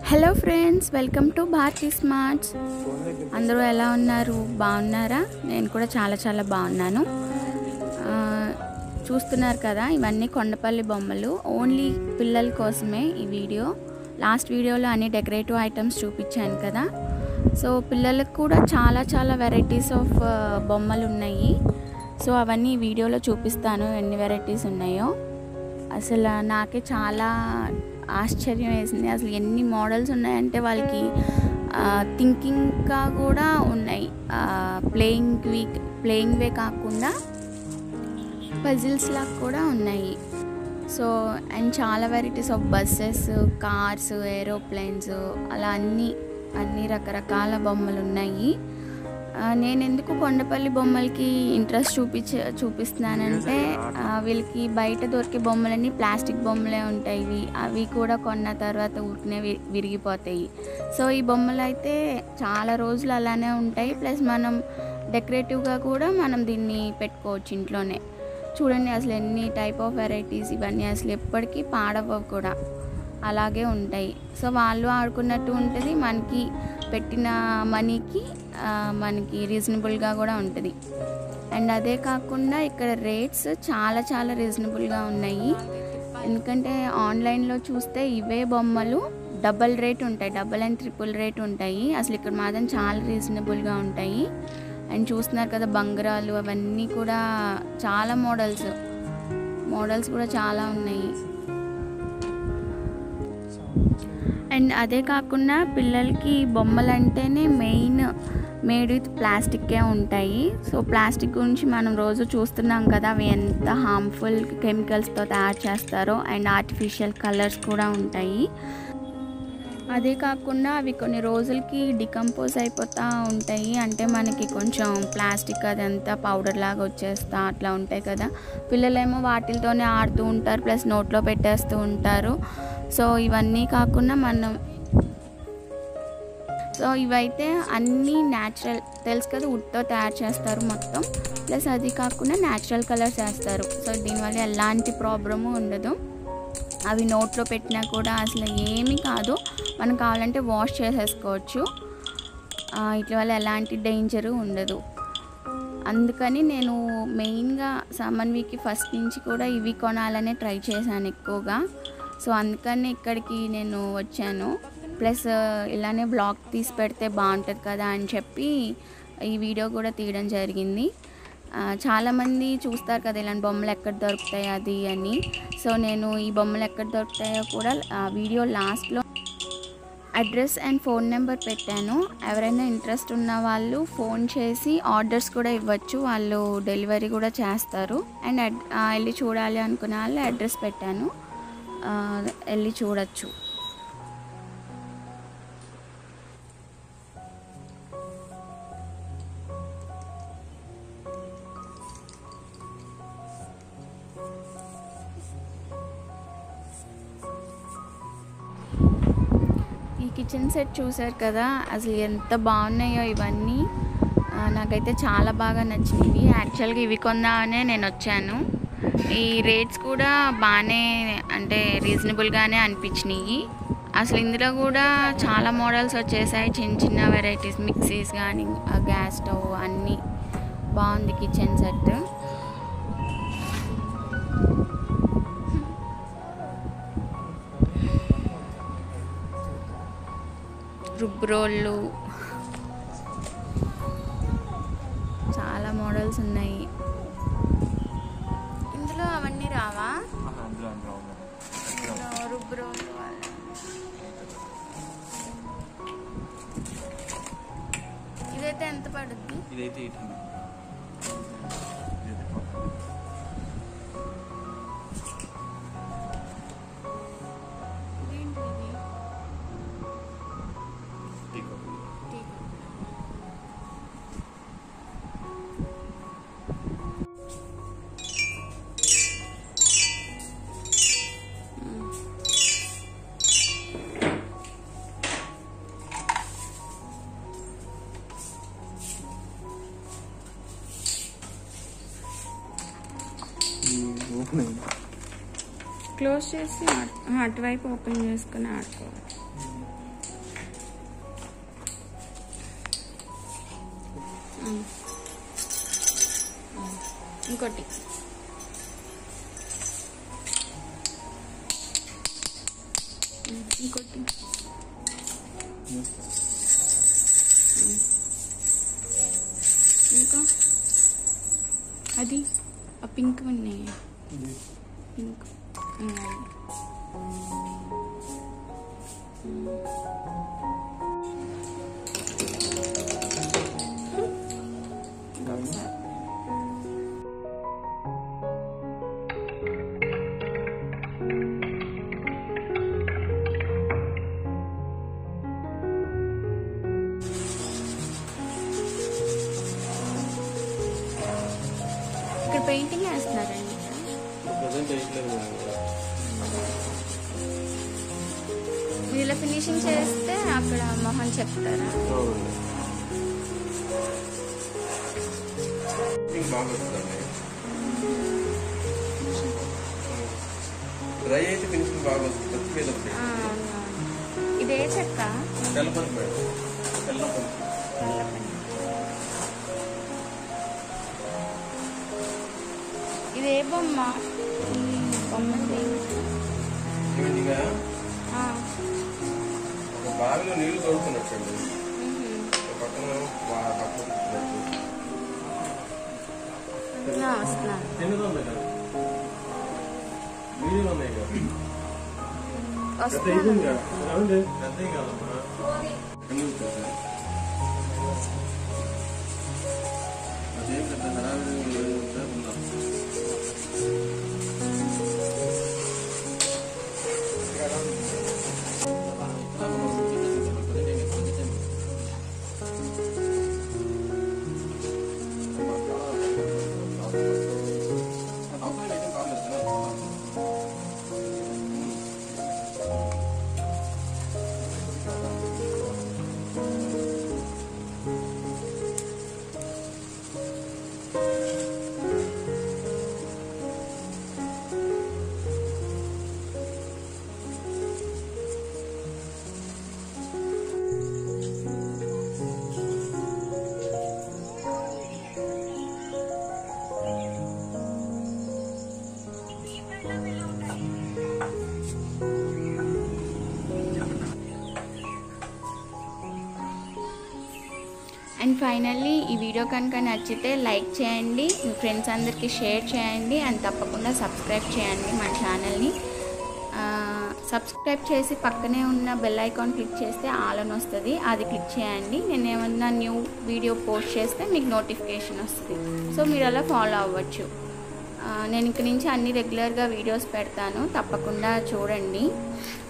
Hello friends welcome to Bharathi smarts అందరూ ఎలా ఉన్నారు బాగున్నారా నేను కూడా చాలా చాలా బాగున్నాను ఆ, చూస్తున్నారు కదా ఇవన్నీ కొండపల్లి బొమ్మలు ఓన్లీ పిల్లల కోసమే ఈ వీడియో లాస్ట్ వీడియోలో అన్ని డెకరేటివ్ ఐటమ్స్ చూపించాను కదా సో పిల్లలకు కూడా చాలా చాలా వెరైటీస్ ఆఫ్ బొమ్మలు ఉన్నాయి సో అవన్నీ ఈ వీడియోలో చూపిస్తాను ఎన్ని వెరైటీస్ ఉన్నాయో అసలు నాకే చాలా ఆశ్చర్యం వేసింది అసలు ఎన్ని మోడల్స్ ఉన్నాయంటే వాళ్ళకి థింకింగ్గా కూడా ఉన్నాయి ప్లేయింగ్ వీక్ ప్లేయింగ్ వే కాకుండా పజిల్స్ లాగా కూడా ఉన్నాయి సో అండ్ చాలా varieties of buses cars aeroplanes అలా అన్ని అన్ని రకరకాల బొమ్మలు ఉన్నాయి ఆ, నేను ఎందుకు కొండపల్లి బొమ్మలకి ఇంట్రెస్ట్ చూపించ చూపిస్తున్నానంటే ఆ, వీళ్ళకి బయట దొరికే బొమ్మలన్నీ ప్లాస్టిక్ బొమ్మలే ఉంటాయి ఇవి అవి కూడా కొన్న తర్వాత ఊరికనే వి- విరిగిపోతాయి సో ఈ బొమ్మలు అయితే చాలా రోజులు అలానే ఉంటాయి ప్లస్ మనం డెకరేటివ్గా కూడా మనం దీన్ని పెట్టుకోవచ్చు ఇంట్లోనే చూడండి అసలు ఎన్ని టైప్ ఆఫ్ వెరైటీస్ ఇవన్నీ అసలు ఎప్పటికీ పాడవవు కూడా అలాగే ఉంటాయి సో వాళ్ళు ఆడుకున్నట్టు ఉంటుంది మనకి పెట్టిన మనీకి ఆ, మనకి రీజనబుల్గా కూడా ఉంటుంది అండ్ అదే కాకుండా ఇక్కడ రేట్స్ చాలా చాలా రీజనబుల్గా ఉన్నాయి ఎందుకంటే ఆన్లైన్లో చూస్తే ఇవే బొమ్మలు డబల్ రేట్ ఉంటాయి డబల్ అండ్ ట్రిపుల్ రేట్ ఉంటాయి అసలు ఇక్కడ మాత్రం చాలా రీజనబుల్గా ఉంటాయి అండ్ చూస్తున్నారు కదా బంగారాలు అవన్నీ కూడా చాలా మోడల్స్ మోడల్స్ కూడా చాలా ఉన్నాయి అండ్ అదే కాకుండా పిల్లలకి బొమ్మలు అంటేనే మెయిన్ మేడ్ విత్ ప్లాస్టిక్కే ఉంటాయి సో ప్లాస్టిక్ గురించి మనం రోజు చూస్తున్నాం కదా అవి ఎంత హార్మ్ఫుల్ కెమికల్స్తో తయారు చేస్తారో అండ్ ఆర్టిఫిషియల్ కలర్స్ కూడా ఉంటాయి అదే కాకుండా అవి కొన్ని రోజులకి డికంపోజ్ అయిపోతూ ఉంటాయి అంటే మనకి కొంచెం ప్లాస్టిక్ అదంతా పౌడర్ లాగా వచ్చేస్తా అట్లా ఉంటాయి కదా పిల్లలేమో వాటితోనే ఆడుతూ ఉంటారు ప్లస్ నోట్లో పెట్టేస్తూ ఉంటారు సో ఇవన్నీ కాకుండా మనం సో ఇవైతే అన్నీ న్యాచురల్ తెలుసు కదా వుడ్తో తయారు చేస్తారు మొత్తం ప్లస్ అది కాకుండా న్యాచురల్ కలర్స్ వేస్తారు సో దీనివల్ల ఎలాంటి ప్రాబ్లము ఉండదు అవి నోట్లో పెట్టినా కూడా అసలు ఏమీ కాదు మనం కావాలంటే వాష్ చేసేసుకోవచ్చు ఆ, ఇట్ల వల్ల ఎలాంటి డేంజరు ఉండదు అందుకని నేను మెయిన్గా సమన్ వీక్కి ఫస్ట్ నుంచి కూడా ఇవి కొనాలనే ట్రై చేశాను ఎక్కువగా సో అందుకని ఇక్కడికి నేను వచ్చాను ప్లస్ ఇలానే బ్లాగ్ తీసి పెడితే బాగుంటుంది కదా అని చెప్పి ఈ వీడియో కూడా తీయడం జరిగింది ఆ, చాలామంది చూస్తారు కదా ఇలాంటి బొమ్మలు ఎక్కడ దొరుకుతాయి అది అని సో నేను ఈ బొమ్మలు ఎక్కడ దొరుకుతాయో కూడా ఆ వీడియో లాస్ట్లో అడ్రస్ అండ్ ఫోన్ నెంబర్ పెట్టాను ఎవరైనా ఇంట్రెస్ట్ ఉన్న వాళ్ళు ఫోన్ చేసి ఆర్డర్స్ కూడా ఇవ్వచ్చు వాళ్ళు డెలివరీ కూడా చేస్తారు అండ్ అడ్- ఆ, వెళ్ళి చూడాలి అనుకున్న వాళ్ళు అడ్రస్ పెట్టాను ఆ, వెళ్ళి చూడొచ్చు ఈ కిచెన్ సెట్ చూసారు కదా అసలు ఎంత బాగున్నాయో ఇవన్నీ ఆ, నాకైతే చాలా బాగా నచ్చినవి యాక్చువల్గా ఇవి కొందామనే నేను వచ్చాను ఈ రేట్స్ కూడా బాగానే అంటే రీజనబుల్గానే అనిపించినాయి అసలు ఇందులో కూడా చాలా మోడల్స్ వచ్చేసాయి చిన్న చిన్న వెరైటీస్ మిక్సీస్ కానీ గ్యాస్ స్టవ్ అన్నీ బాగుంది కిచెన్ సెట్ రుబ్బురోళ్ళు చాలా మోడల్స్ ఉన్నాయి ఇందులో అవన్నీ రావా అందులో అందులో ఉంది. ఇందులో రుబ్బురోళ్ళు వాళ్ళ- ఇదైతే ఎంత పడుద్ది ఇదైతే ఎయిట్ హండ్రెడ్ ఇదేంటిది? టీ. మ్మ్. క్లోజ్ చేసి అటు- అటువైపు ఓపెన్ చేసుకుని ఆడుకోవాలి ఉమ్. ఉమ్. ఇంకోటి ఉమ్, ఇంకోటి ఉమ్. ఇంకా అది ఆ పింక్ ఉన్నాయి పింక్ ఉమ్, అది. ఇంకొకసారి ఇక్కడ పెయింటింగ్ వేస్తున్నారండి ఇక్కడ ప్రజెంట్ వేయట్లేదు మేడం మీరు ఇలా ఫినిషింగ్ చేస్తే అక్కడ మొహం చెప్తారా అవునండి బాగా వస్తుందండి డ్రై అయితే ఫినిషింగ్ బాగా వస్తుంది కత్తి మీద వస్తుంది. ఆ, అవునవును. ఇదే చెక్క తెల్లపని మేడం తెల్లపని నల్లపని. ఇదే బొమ్మ ఈ బొమ్మ ఇవిగా ఒక బావిలో నీళ్లు తోడుతున్నట్టండి ఒక పక్కన బా- పక్కన కూర్చున్నట్టు. వస్తున్నాను చిన్నది ఉంది కదా మీడియం ఉన్నాయి కదా పెద్ద ఇది ఉంది వస్తున్నాను కదా ఏమండి? పెద్దవి కాదమ్మా ఎందుకు పెద్ద? అదేం పెద్ద హడావిడి లేదు, సేపు ఉందా? అండ్ ఫైనల్లీ ఈ వీడియో కనుక నచ్చితే లైక్ చేయండి మీ ఫ్రెండ్స్ అందరికీ షేర్ చేయండి అండ్ తప్పకుండా సబ్స్క్రైబ్ చేయండి మన ఛానల్ని సబ్స్క్రైబ్ చేసి పక్కనే ఉన్న బెల్ ఐకాన్ క్లిక్ చేస్తే ఆల్ అని వస్తుంది అది క్లిక్ చేయండి నేను ఏమన్నా న్యూ వీడియో పోస్ట్ చేస్తే మీకు నోటిఫికేషన్ వస్తుంది సో మీరు అలా ఫాలో అవ్వచ్చు ఆ, నేను ఇంక నుంచి అన్ని రెగ్యులర్గా వీడియోస్ పెడతాను తప్పకుండా చూడండి